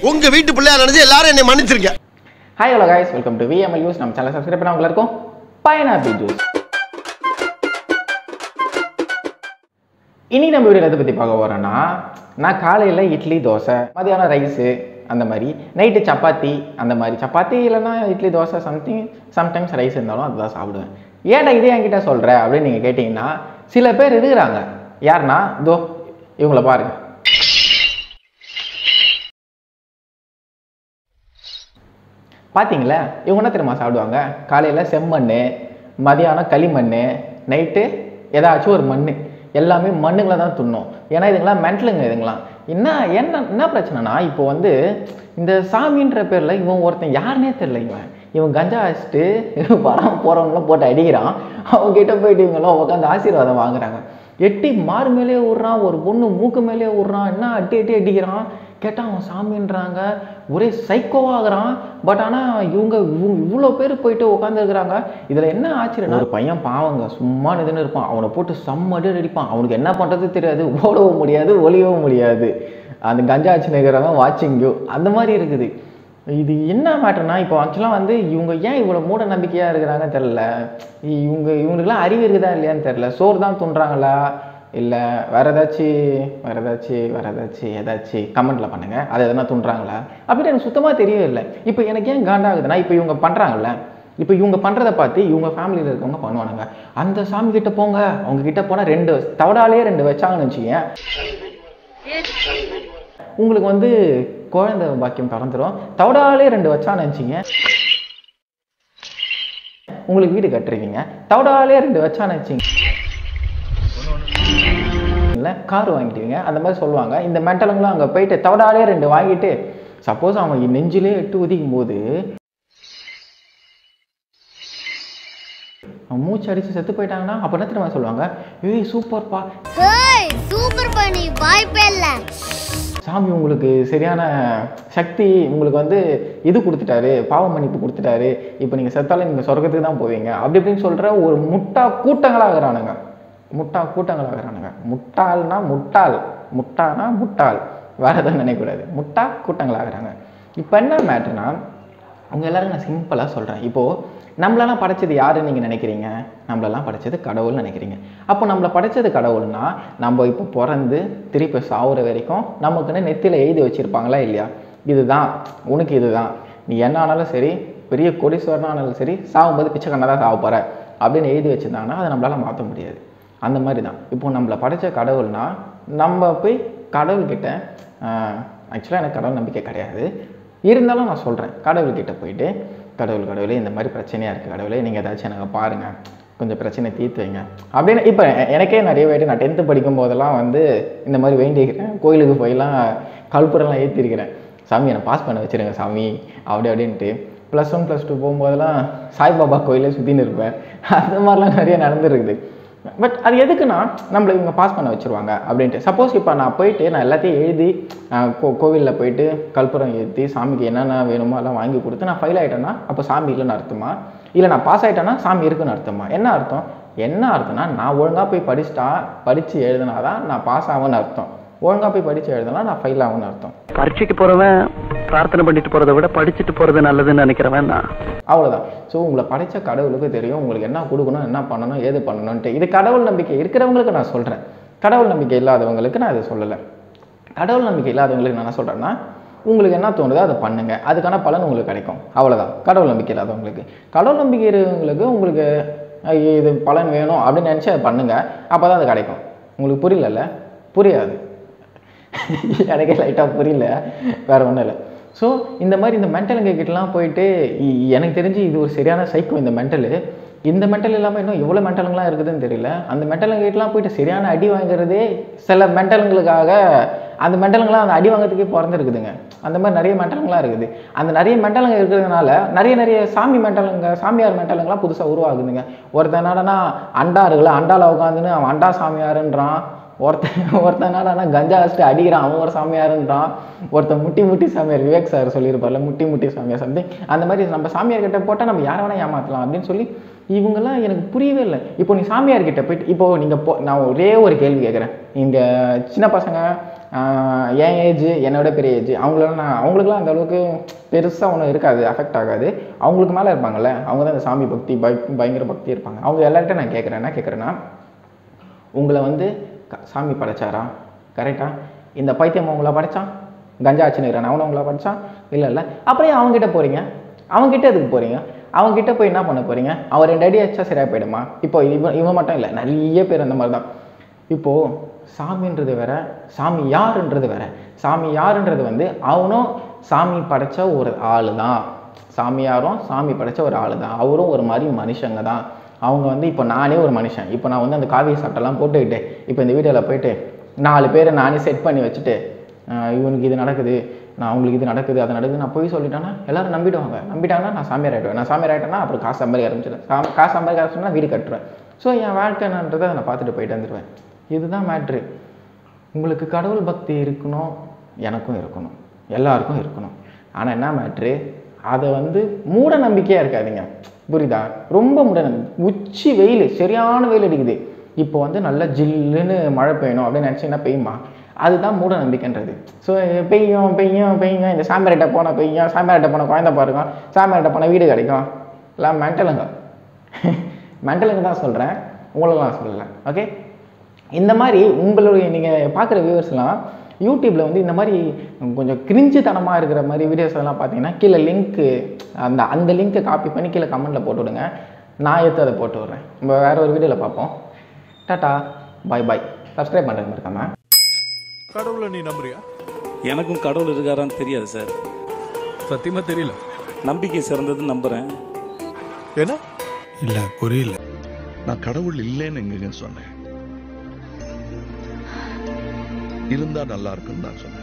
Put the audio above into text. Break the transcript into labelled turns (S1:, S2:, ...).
S1: உங்க வீட்டு பிள்ளையா நினைச்சு எல்லாரும் என்னை மன்னிச்சிருங்க
S2: hi hello guys welcome to VML use நம்ம சேனல் சப்ஸ்கிரைப் பண்ணவங்க இருக்கும் பைனாப்பிள் ஜூஸ் இனி நம்ம வீடியோ எதை பற்றி பார்க்க போகிறோன்னா நான் காலையில் இட்லி தோசை மதியானம் ரைஸு அந்த மாதிரி நைட்டு சப்பாத்தி அந்த மாதிரி சப்பாத்தி இல்லைன்னா idli dosa something sometimes rice இருந்தாலும் அதுதான் சாப்பிடுவேன் ஏன்டா இதே என்கிட்ட சொல்கிற அப்படின்னு நீங்கள் கேட்டிங்கன்னா சில பேர் இருக்கிறாங்க யாருன்னா தோ இவங்கள பாருங்க பார்த்தீங்களா இவங்க என்ன தெரியுமா சாப்பிடுவாங்க காலையில் செம்மண் மதியானம் களிமண் நைட்டு ஏதாச்சும் ஒரு மண் எல்லாமே மண்ணுங்களை தான் துண்ணும் ஏன்னா இதுங்களாம் மென்டலுங்க இதுங்களாம் என்ன என்ன என்ன பிரச்சனைனா இப்போ வந்து இந்த சாமின்ற பேரில் இவன் ஒருத்தன் யாருனே தெரியல இவன் இவன் கஞ்சா அடிச்சுட்டு வரான் போகிறவங்களாம் போட்டு அடிக்கிறான் அவங்க கிட்ட போயிட்டு இவங்கெல்லாம் உட்காந்து ஆசீர்வாதம் வாங்குறாங்க எட்டி மாறு மேலே விட்றான் ஒரு பொண்ணு மூக்கு மேலே விட்றான் என்ன அட்டி அட்டி அடிக்கிறான் கேட்டால் அவன் சாமின்றாங்க ஒரே சைக்கோவாகிறான் பட் ஆனால் இவங்க இவங்க இவ்வளோ பேர் போயிட்டு உட்காந்துருக்குறாங்க இதில் என்ன ஆச்சரியம்னா ஒரு பையன் பாவங்க சும்மா நிதுன்னு இருப்பான் அவனை போட்டு செம்மடி அடிப்பான் அவனுக்கு என்ன பண்ணுறது தெரியாது ஓடவும் முடியாது ஒளியவும் முடியாது அந்த கஞ்சா ஆச்சு நிற்கிறவன் வாட்சிங் யூ அந்த மாதிரி இருக்குது இது என்ன மேட்டர்னா இப்போ ஆக்சுவலாக வந்து இவங்க ஏன் இவ்வளோ மூட நம்பிக்கையாக இருக்கிறாங்க தெரில இவங்க இவங்களுக்குலாம் அறிவு இருக்குதா இல்லையான்னு தெரில சோறு தான் துண்டுறாங்களா இல்லை வேறு ஏதாச்சும் வேறு ஏதாச்சும் வேறு ஏதாச்சும் ஏதாச்சும் கமெண்ட்டில் பண்ணுங்கள் அதை எதனா துண்டுறாங்களா அப்படின்னு எனக்கு சுத்தமாக தெரியவே இல்லை இப்போ எனக்கு ஏன் காண்டாகுதுன்னா இப்போ இவங்க பண்ணுறாங்கல்ல இப்போ இவங்க பண்ணுறத பார்த்து இவங்க ஃபேமிலியில் இருக்கவங்க பண்ணுவானுங்க அந்த சாமி கிட்ட போங்க அவங்க கிட்ட போனால் ரெண்டு தவடாலே ரெண்டு வச்சாங்கன்னு வச்சுக்கங்க உங்களுக்கு வந்து குழந்தை பாக்கியம் பிறந்துடும் தவடாலே ரெண்டு வச்சான்னு வச்சுங்க உங்களுக்கு வீடு கட்டுறீங்க தவடாலே ரெண்டு வச்சான்னு வச்சுங்க இல்லை கார் வாங்கிடுவீங்க அந்த மாதிரி சொல்லுவாங்க இந்த மென்டலுங்களும் அங்கே போயிட்டு தவடாலே ரெண்டு வாங்கிட்டு சப்போஸ் அவன் நெஞ்சிலே எட்டு உதிக்கும் போது அவன் மூச்சு அடித்து செத்து போயிட்டாங்கன்னா அப்போ என்ன தெரியுமா சொல்லுவாங்க ஏய் சூப்பர்ப்பா
S3: ஹேய் சூப்பர் பண்ணி வாய்ப்பே இல்ல
S2: சாமி உங்களுக்கு சரியான சக்தி உங்களுக்கு வந்து இது கொடுத்துட்டாரு பாவ மன்னிப்பு கொடுத்துட்டாரு இப்போ நீங்கள் செத்தாலே நீங்கள் சொர்க்கத்துக்கு தான் போவீங்க அப்படி இப்படின்னு சொல்கிற ஒரு முட்டா கூட்டங்களாகிறானுங்க முட்டா கூட்டங்களாகிறானுங்க முட்டாள்னா முட்டாள் முட்டானா முட்டாள் வேறு எதுவும் நினைக்கக்கூடாது முட்டா கூட்டங்களாகிறாங்க இப்போ என்ன மேட்ருனா அவங்க எல்லாரும் நான் சிம்பிளாக சொல்கிறேன் இப்போது நம்மளெல்லாம் படைச்சது யாருன்னு நீங்கள் நினைக்கிறீங்க நம்மளெல்லாம் படைச்சது கடவுள்னு நினைக்கிறீங்க அப்போ நம்மளை படைச்சது கடவுள்னா நம்ம இப்போ பிறந்து திருப்பி சாவுற வரைக்கும் நமக்குன்னு நெத்தியில் எழுதி வச்சுருப்பாங்களா இல்லையா இதுதான் உனக்கு இதுதான் நீ என்ன ஆனாலும் சரி பெரிய கோடீஸ்வரனா ஆனாலும் சரி சாகும்போது பிச்சைக்கண்ணா தான் சாவ போகிற அப்படின்னு எழுதி வச்சுருந்தாங்கன்னா அதை நம்மளால் மாற்ற முடியாது அந்த மாதிரி தான் இப்போ நம்மளை படைச்ச கடவுள்னா நம்ம போய் கடவுள்கிட்ட ஆக்சுவலாக எனக்கு கடவுள் நம்பிக்கை கிடையாது இருந்தாலும் நான் சொல்கிறேன் கடவுள்கிட்ட போயிட்டு கடவுள் கடவுளே இந்த மாதிரி பிரச்சனையாக இருக்குது கடவுளே நீங்கள் ஏதாச்சும் எனக்கு பாருங்கள் கொஞ்சம் பிரச்சனை தீர்த்து வைங்க அப்படின்னு இப்போ எனக்கே நிறைய வாட்டி நான் டென்த்து படிக்கும் போதெல்லாம் வந்து இந்த மாதிரி வேண்டிக்கிறேன் கோயிலுக்கு போயெல்லாம் கல்புரெல்லாம் ஏற்றிருக்கிறேன் சாமி என்னை பாஸ் பண்ண வச்சுருங்க சாமி அப்படி அப்படின்ட்டு ப்ளஸ் ஒன் ப்ளஸ் டூ போகும்போதெல்லாம் சாய்பாபா கோயிலே சுற்றின்னு இருப்பேன் அந்த மாதிரிலாம் நிறைய நடந்துருக்குது பட் அது எதுக்குன்னா நம்மளை இவங்க பாஸ் பண்ண வச்சுருவாங்க அப்படின்ட்டு சப்போஸ் இப்போ நான் போயிட்டு நான் எல்லாத்தையும் எழுதி ஆஹ் கோ கோவிலில் போயிட்டு கற்பூரம் ஏற்றி சாமிக்கு என்னென்ன வேணுமோ எல்லாம் வாங்கி கொடுத்து நான் ஃபெயில் ஆகிட்டேன்னா அப்போ சாமி இல்லைன்னு அர்த்தமா இல்லை நான் பாஸ் ஆகிட்டேன்னா சாமி இருக்குன்னு அர்த்தமா என்ன அர்த்தம் என்ன அர்த்தம்னா நான் ஒழுங்காக போய் படிச்சுட்டா படித்து எழுதினா தான் நான் பாஸ் ஆகும்னு அர்த்தம் ஒழுங்காக போய் படித்து எழுதினா நான் ஃபெயில் ஆகும்னு அர்த்தம்
S4: பரீட்சைக்கு போறவன் பிரார்த்தனை பண்ணிட்டு போறதை விட படிச்சுட்டு போறது நல்லதுன்னு நினைக்கிறவன் நான்
S2: அவ்வளோதான் ஸோ உங்களை படைச்ச கடவுளுக்கு தெரியும் உங்களுக்கு என்ன கொடுக்கணும் என்ன பண்ணணும் ஏது பண்ணணும்ன்ட்டு இது கடவுள் நம்பிக்கை இருக்கிறவங்களுக்கு நான் சொல்கிறேன் கடவுள் நம்பிக்கை இல்லாதவங்களுக்கு நான் இதை சொல்லலை கடவுள் நம்பிக்கை இல்லாதவங்களுக்கு நான் என்ன சொல்கிறேன்னா உங்களுக்கு என்ன தோணுதோ அதை பண்ணுங்கள் அதுக்கான பலன் உங்களுக்கு கிடைக்கும் அவ்வளோதான் கடவுள் நம்பிக்கை இல்லாதவங்களுக்கு கடவுள் நம்பிக்கை இருக்கிறவங்களுக்கு உங்களுக்கு அஹ், இது பலன் வேணும் அப்படின்னு நினச்சி அதை பண்ணுங்கள் அப்போ தான் அது கிடைக்கும் உங்களுக்கு புரியலல்ல புரியாது எனக்கே லைட்டாக புரியல வேற ஒன்றும் இல்லை ஸோ இந்த மாதிரி இந்த மென்டலுங்க கிட்டலாம் போயிட்டு இ- எனக்கு தெரிஞ்சு இது ஒரு சரியான சைக்கோ இந்த மென்டலு இந்த மென்டல் இல்லாமல் இன்னும் எவ்வளோ மென்டலுங்களாம் இருக்குதுன்னு தெரியல அந்த மென்டலுங்க கிட்டலாம் போயிட்டு சரியான அடி வாங்குறதே சில மென்டலுங்களுக்காக அந்த மென்டலுங்களாம் அந்த அடி வாங்குறதுக்கே பிறந்திருக்குதுங்க அந்த மாதிரி நிறைய மென்டலுங்களாம் இருக்குது அந்த நிறைய மென்டலுங்க இருக்கிறதுனால நிறைய நிறைய சாமி மென்டலுங்க சாமியார் மென்டலுங்களாம் புதுசாக உருவாகுதுங்க ஒருத்தன் என்னடனா அண்டா இருக்குல்ல அண்டால உட்காந்துன்னு அவன் அண்டா சாமியாருன்றான் ஒருத்தன் ஒருத்தன் என்னடா கஞ்சா வச்சுட்டு அடிக்கிறான் அவன் ஒரு சாமியாருன்றான் ஒருத்தன் முட்டி முட்டி சாமியார் விவேக் சார் சொல்லியிருப்பார்ல முட்டி முட்டி சாமியார் சம்திங் அந்த மாதிரி நம்ம சாமியார் கிட்ட போட்டால் நம்ம யாரை வேணால் ஏமாற்றலாம் அப்படின்னு சொல்லி இவங்கெல்லாம் எனக்கு புரியவே இல்லை இப்போ நீ சாமியார் கிட்ட போயிட்டு இப்போ நீங்கள் போ நான் ஒரே ஒரு கேள்வி கேட்குறேன் இந்த சின்ன பசங்க ஆஹ் என் ஏஜ் என்னோட பெரிய ஏஜ் அவங்களெல்லாம் நான் அவங்களுக்குலாம் அந்த அளவுக்கு பெருசாக ஒன்றும் இருக்காது அஃபெக்ட் ஆகாது அவங்களுக்கு மேலே இருப்பாங்கல்ல அவங்க தான் இந்த சாமி பக்தி பய பயங்கர பக்தி இருப்பாங்க அவங்க எல்லார்ட்டும் நான் கேட்குறேன் என்ன கேட்குறேன்னா உங்களை வந்து க- சாமி படைச்சாரா கரெக்டா இந்த பைத்தியம் உங்களை படைச்சான் கஞ்சா வச்சுனுக்கிறேன் அவனை உங்களை படைச்சான் இல்லை இல்லை அப்புறம் ஏன் அவங்ககிட்ட போகிறீங்க அவங்ககிட்ட எதுக்கு போகிறீங்க அவங்ககிட்ட போய் என்ன பண்ண போகிறீங்க அவர் ரெண்டு அடி அடிச்சா சரியாக போயிடுமா இப்போ இவன் இவன் மட்டும் இல்லை நிறைய பேர் அந்த மாதிரி தான் இப்போது சாமின்றது வேற சாமி யாருன்றது வேற சாமி யாருன்றது வந்து அவனும் சாமி படைச்ச ஒரு ஆள் தான் சாமியாரும் சாமி படைச்ச ஒரு ஆள் தான் அவரும் ஒரு மாதிரி மனுஷங்க தான் அவங்க வந்து இப்போ நானே ஒரு மனுஷன் இப்போ நான் வந்து அந்த காவிரி சட்டெல்லாம் போட்டுக்கிட்டு இப்போ இந்த வீடியோவில் போயிட்டு நாலு பேரை நானே செட் பண்ணி வச்சுட்டு ஆஹ் இவனுக்கு இது நடக்குது நான் அவங்களுக்கு இது நடக்குது அது நடக்குது நான் போய் சொல்லிட்டேன்னா எல்லாரும் நம்பிடுவாங்க நம்பிட்டாங்கன்னா நான் சாமியார் ஆகிடுவேன் நான் சாமியார் ஆகிட்டேன்னா அப்புறம் காசு சம்பாதிக்க ஆரம்பிச்சிடுவேன் கா காசு சம்பாதிக்க ஆரம்பிச்சோன்னா வீடு கட்டுருவேன் ஸோ என் வாழ்க்கை என்னன்றதை நான் பார்த்துட்டு போயிட்டு வந்துடுவேன் இதுதான் மேட்ரு உங்களுக்கு கடவுள் பக்தி இருக்கணும் எனக்கும் இருக்கணும் எல்லாருக்கும் இருக்கணும் ஆனால் என்ன மேட்ரு அதை வந்து மூட நம்பிக்கையாக இருக்காதீங்க புரியுதா ரொம்ப மூட நம்பிக்கை உச்சி வெயில் சரியான வெயில் அடிக்குது இப்போ வந்து நல்லா ஜில்லுன்னு மழை பெய்யணும் அப்படின்னு நினச்சிங்கன்னா பெய்யுமா அதுதான் மூட நம்பிக்கைன்றது ஸோ பெய்யும் பெய்யும் பெய்யும் இந்த சாமியார்கிட்ட போனால் பெய்யும் சாமியார்கிட்ட போனால் குழந்தை பாருங்க சாமியார்கிட்ட போனால் வீடு கிடைக்கும் எல்லாம் மென்டலுங்க மென்டலுங்க தான் சொல்கிறேன் உங்களுக்கு நான் சொல்லலை ஓகே இந்த மாதிரி உங்களுடைய நீங்கள் பார்க்குற வியூவர்ஸ்லாம் யூடியூப்பில் வந்து இந்த மாதிரி கொஞ்சம் கிரிஞ்சுத்தனமாக இருக்கிற மாதிரி வீடியோஸ் எல்லாம் பார்த்தீங்கன்னா கீழே லிங்க்கு அந்த அந்த லிங்க்கை காப்பி பண்ணி கீழே கமெண்ட்டில் போட்டு விடுங்க நான் எடுத்து அதை போட்டு விட்றேன் நம்ம வேற ஒரு வீடியோவில் பார்ப்போம் டாட்டா பாய் பாய் சப்ஸ்கிரைப் பண்ணுறது மறக்காம
S5: கடவுளை நீ நம்புறியா
S6: எனக்கும் கடவுள் இருக்காரான்னு தெரியாது சார்
S5: சத்தியமா தெரியல
S6: நம்பிக்கை சிறந்ததுன்னு நம்புறேன்
S5: என்ன
S7: இல்ல புரியல
S8: நான் கடவுள் இல்லைன்னு எங்கங்க சொன்னேன் இருந்தா நல்லா இருக்குன்னு தான் சொன்னேன்